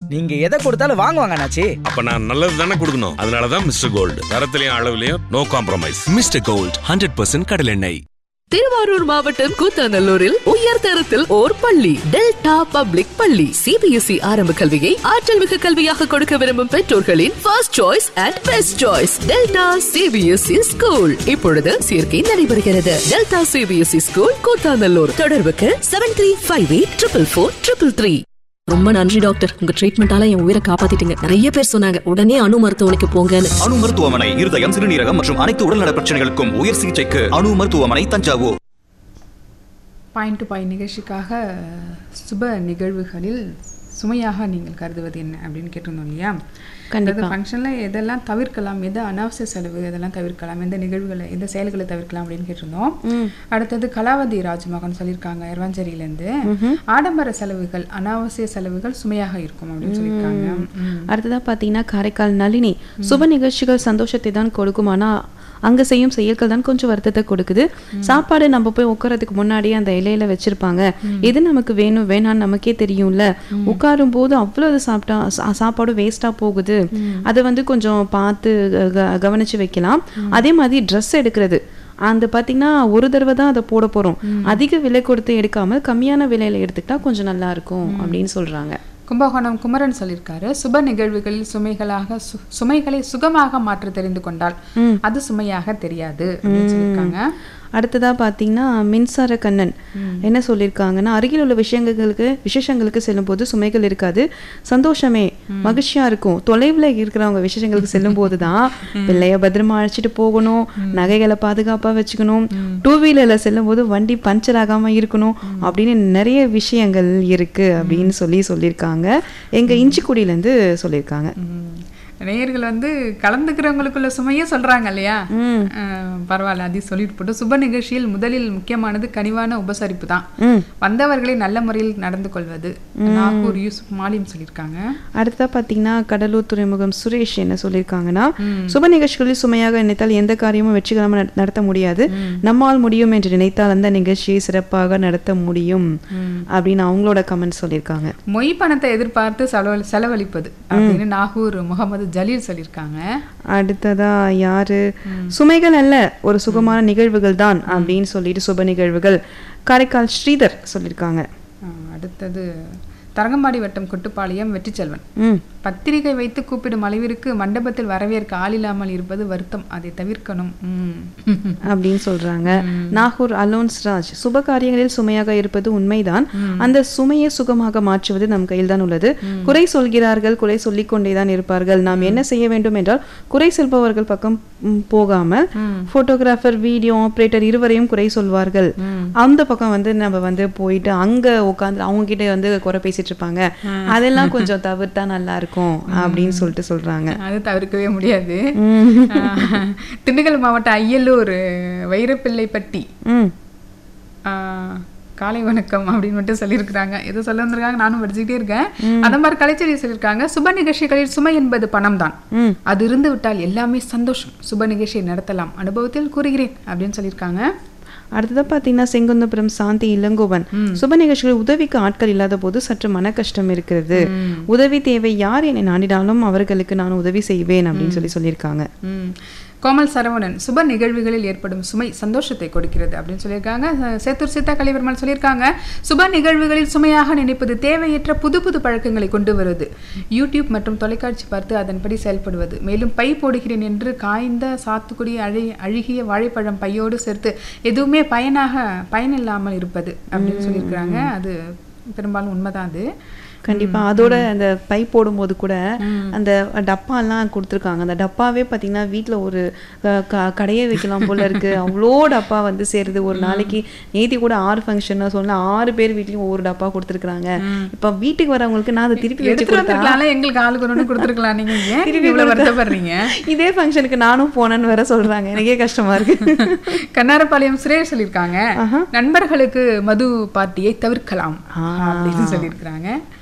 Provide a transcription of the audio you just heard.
நீங்க எதை கொடுத்தாலும் வாங்குவாங்க அண்ணாச்சி அப்ப நான் நல்லது தானே கொடுக்கணும் அதனாலதான் மிஸ்டர் கோல்டு தரத்திலையும் அளவுலயும் no compromise Mister Gold hundred percent கடலெண்ணெய் திருவாரூர் மாவட்டம் கூத்தாநல்லூரில் உயர் தரத்தில் ஓர் பள்ளி டெல்டா பப்ளிக் பள்ளி சிபிஎஸ்இ ஆரம்ப கல்வியை ஆற்றல் மிகு கல்வியாக கொடுக்க விரும்பும் பெற்றோர்களின் first choice and best choice Delta CBSE school இப்பொழுது சேர்க்கை நடைபெறுகிறது டெல்டா சிபிஎஸ்இ ஸ்கூல் கூத்தாநல்லூர் தொடர்புக்கு seven three five eight triple four triple three ரொம்ப நன்றி டாக்டர் உங்க ட்ரீட்மெண்டால என் உயிரை காப்பாத்திட்டீங்க நிறைய பேர் சொன்னாங்க உடனே அணு மருத்துவமனைக்கு போங்கன்னு அணு மருத்துவமனை இருதயம் சிறுநீரகம் மற்றும் அனைத்து உடல்நல பிரச்சனைகளுக்கும் உயர் சிகிச்சைக்கு அணு மருத்துவமனை தஞ்சாவூர் பாயிண்ட் டு பாயிண்ட் நிகழ்ச்சிக்காக சுப நிகழ்வுகளில் சுமையாக நீங்கள் கருதுவது என்ன அப்படின்னு கேட்டிருந்தோம் இல்லையா கண்டிப்பா. ஃபங்க்ஷனில் எதெல்லாம் தவிர்க்கலாம் எது அனாவசிய செலவு எதெல்லாம் தவிர்க்கலாம் எந்த நிகழ்வுகளை எந்த செயல்களை தவிர்க்கலாம் அப்படின்னு கேட்டிருந்தோம் அடுத்தது கலாவதி ராஜ்மோகன் சொல்லியிருக்காங்க எரவாஞ்சேரியிலேருந்து ஆடம்பர செலவுகள் அனாவசிய செலவுகள் சுமையாக இருக்கும் அப்படின்னு சொல்லியிருக்காங்க ம். அடுத்ததா பார்த்தீங்கன்னா காரைக்கால் நளினி சுப நிகழ்ச்சிகள் சந்தோஷத்தை தான் கொடுக்கும் ஆனா அங்க செய்யும் செயல்கள் தான் கொஞ்சம் வருத்தத்தை கொடுக்குது சாப்பாடு நம்ம போய் உட்காரதுக்கு முன்னாடியே அந்த இலையில வச்சிருப்பாங்க எது நமக்கு வேணும் வேணாம்னு நமக்கே தெரியும்ல உட்காரும் போது அவ்வளவு சாப்பிட்டா சா- சாப்பாடு வேஸ்டா போகுது அதை வந்து கொஞ்சம் பார்த்து க- க- கவனிச்சு வைக்கலாம் அதே மாதிரி ட்ரெஸ் எடுக்கிறது அந்த பார்த்தீங்கன்னா ஒரு தடவை தான் அதை போட போறோம் அதிக விலை கொடுத்து எடுக்காம கம்மியான விலையில எடுத்துக்கிட்டா கொஞ்சம் நல்லா இருக்கும் அப்படின்னு சொல்றாங்க கும்பகோணம் குமரன் சொல்லியிருக்காரு சுப நிகழ்வுகளில் சுமைகளாக சு- சுமைகளை சுகமாக மாற்ற தெரிந்து கொண்டால் அது சுமையாக தெரியாது அப்படின்னு சொல்லியிருக்காங்க அடுத்ததா பார்த்தீங்கன்னா மின்சார கண்ணன் என்ன சொல்லியிருக்காங்கன்னா அருகில் உள்ள விஷயங்களுக்கு விசேஷங்களுக்கு செல்லும்போது சுமைகள் இருக்காது சந்தோஷமே மகிழ்ச்சியா இருக்கும் தொலைவில் இருக்கிறவங்க விசேஷங்களுக்கு செல்லும் போது தான் பிள்ளைய பத்திரமா அழைச்சிட்டு போகணும் நகைகளை பாதுகாப்பா வச்சுக்கணும் டூ வீலர்ல செல்லும் போது வண்டி பஞ்சர் ஆகாம இருக்கணும் அப்படின்னு நிறைய விஷயங்கள் இருக்கு அப்படின்னு சொல்லி சொல்லியிருக்காங்க எங்க இஞ்சிக்குடியிலேருந்து சொல்லியிருக்காங்க ம். நேயர்கள் வந்து கலந்துக்கிறவங்களுக்குள்ள சுமையே சொல்றாங்க இல்லையா அஹ், பரவாயில்ல அதையும் சொல்லிட்டு போட்டு சுப நிகழ்ச்சியில் முதலில் முக்கியமானது கனிவான உபசரிப்பு தான் வந்தவர்களை நல்ல முறையில் நடந்து கொள்வது நாகூர் யூசுப் மாலிம் சொல்லியிருக்காங்க அடுத்ததா பார்த்தீங்கன்னா கடலூர் துறைமுகம் சுரேஷ் என்ன சொல்லியிருக்காங்கன்னா சுப நிகழ்ச்சிகளில் சுமையாக நினைத்தால் எந்த காரியமும் வெற்றிகரமாக நட- நடத்த முடியாது நம்மால் முடியும் என்று நினைத்தால் அந்த நிகழ்ச்சியை சிறப்பாக நடத்த முடியும் அப்படின்னு அவங்களோட கமெண்ட் சொல்லியிருக்காங்க மொய் பணத்தை எதிர்பார்த்து செலவழி செலவழிப்பது அப்படின்னு நாகூர் முகமது ஜலீல் சொல்லியிருக்காங்க அடுத்ததா யாரு சுமைகள் அல்ல ஒரு சுகமான நிகழ்வுகள் தான் அப்படின்னு சொல்லிட்டு சுப நிகழ்வுகள் காரைக்கால் ஸ்ரீதர் சொல்லியிருக்காங்க அஹ், அடுத்தது தரங்கம்பாடி வட்டம் கொட்டுப்பாளையம் வெற்றிச்செல்வன் ம் பத்திரிகை வைத்து கூப்பிடும் அளவிற்கு மண்டபத்தில் வரவேற்க ஆள் இல்லாமல் இருப்பது வருத்தம் அதை தவிர்க்கணும் ம். அப்படின்னு சொல்றாங்க நாகூர் அலோன்ஸ் ராஜ் சுப காரியங்களில் சுமையாக இருப்பது உண்மைதான் அந்த சுமையை சுகமாக மாற்றுவது நம் கையில் தான் உள்ளது குறை சொல்கிறார்கள் குறை சொல்லிக் கொண்டேதான் இருப்பார்கள் நாம் என்ன செய்ய வேண்டும் என்றால் குறை சொல்பவர்கள் பக்கம் ம், போகாமல் போட்டோகிராஃபர் வீடியோ ஆபரேட்டர் இருவரையும் குறை சொல்வார்கள் அந்த பக்கம் வந்து நம்ம வந்து போயிட்டு அங்க உட்காந்து அவங்க கிட்ட வந்து குறை பேசிட்டு இருப்பாங்க அதெல்லாம் கொஞ்சம் தவிர்த்தா நல்லா இருக்கும் அப்படின்னு சொல்லிட்டு சொல்றாங்க அது தவிர்க்கவே முடியாது அஹ், திண்டுக்கல் மாவட்டம் அய்யலூர் வைரப்பிள்ளைப்பட்டி ம் அஹ், காலை வணக்கம் அப்படின்னு மட்டும் சொல்லியிருக்கிறாங்க ஏதோ சொல்ல வந்திருக்காங்க நானும் படிச்சுக்கிட்டே இருக்கேன் அந்த மாதிரி கலைச்செடி சொல்லியிருக்காங்க சுப நிகழ்ச்சிகளில் சுமை என்பது பணம் தான் அது இருந்து விட்டால் எல்லாமே சந்தோஷம் சுப நிகழ்ச்சியை நடத்தலாம் அனுபவத்தில் கூறுகிறேன் அப்படின்னு சொல்லியிருக்காங்க அடுத்ததா பார்த்தீங்கன்னா செங்குந்தபுரம் சாந்தி இளங்கோவன் சுப நிகழ்ச்சிகள் உதவிக்கு ஆட்கள் இல்லாத போது சற்று மன கஷ்டம் இருக்கிறது உதவி தேவை யார் என்னை நாடினாலும் அவர்களுக்கு நான் உதவி செய்வேன் அப்படின்னு சொல்லி சொல்லியிருக்காங்க ம். கோமல் சரவணன் சுப நிகழ்வுகளில் ஏற்படும் சுமை சந்தோஷத்தை கொடுக்கிறது அப்படின்னு சொல்லியிருக்காங்க அஹ் சேத்தூர் சீதா கலைவர்மல் சொல்லியிருக்காங்க சுப நிகழ்வுகளில் சுமையாக நினைப்பது தேவையற்ற புது புது பழக்கங்களை கொண்டு வருவது யூடியூப் மற்றும் தொலைக்காட்சி பார்த்து அதன்படி செயல்படுவது மேலும் பை போடுகிறேன் என்று காய்ந்த சாத்துக்குடி அழி அழுகிய வாழைப்பழம் பையோடு சேர்த்து எதுவுமே பயனாக பயனில்லாமல் இருப்பது அப்படின்னு சொல்லியிருக்கிறாங்க அது பெரும்பாலும் உண்மைதான் அது கண்டிப்பா அதோட அந்த பை போடும்போது கூட அந்த டப்பாலாம் கொடுத்துருக்காங்க அந்த டப்பாவே பார்த்தீங்கன்னா வீட்ல ஒரு க- க- கடையே வைக்கலாம் போல இருக்கு அவ்வளோ டப்பா வந்து சேருது ஒரு நாளைக்கு நேத்தி கூட ஆறு ஃபங்க்ஷன் சொன்னா ஆறு பேர் வீட்லயும் ஒவ்வொரு டப்பா கொடுத்துருக்காங்க இப்ப வீட்டுக்கு வரவங்களுக்கு நான் அதை திருப்பி வச்சு எடுத்துட்டு கொடுத்தா வந்திருக்கலாம்ல எங்களுக்கு ஆளுக்கு ஒன்று கொடுத்துருக்கலாம் நீங்க ஏன் திருப்பி இவ்வளவு கொடுத்தா- வருத்தப்படுறீங்க இதே ஃபங்க்ஷனுக்கு நானும் போனேன்னு வேற சொல்றாங்க எனக்கே கஷ்டமா இருக்கு கண்ணாரப்பாளையம் சுரேஷ் சொல்லியிருக்காங்க நண்பர்களுக்கு மது பார்ட்டியை தவிர்க்கலாம் அப்படின்னு சொல்லியிருக்கிறாங்க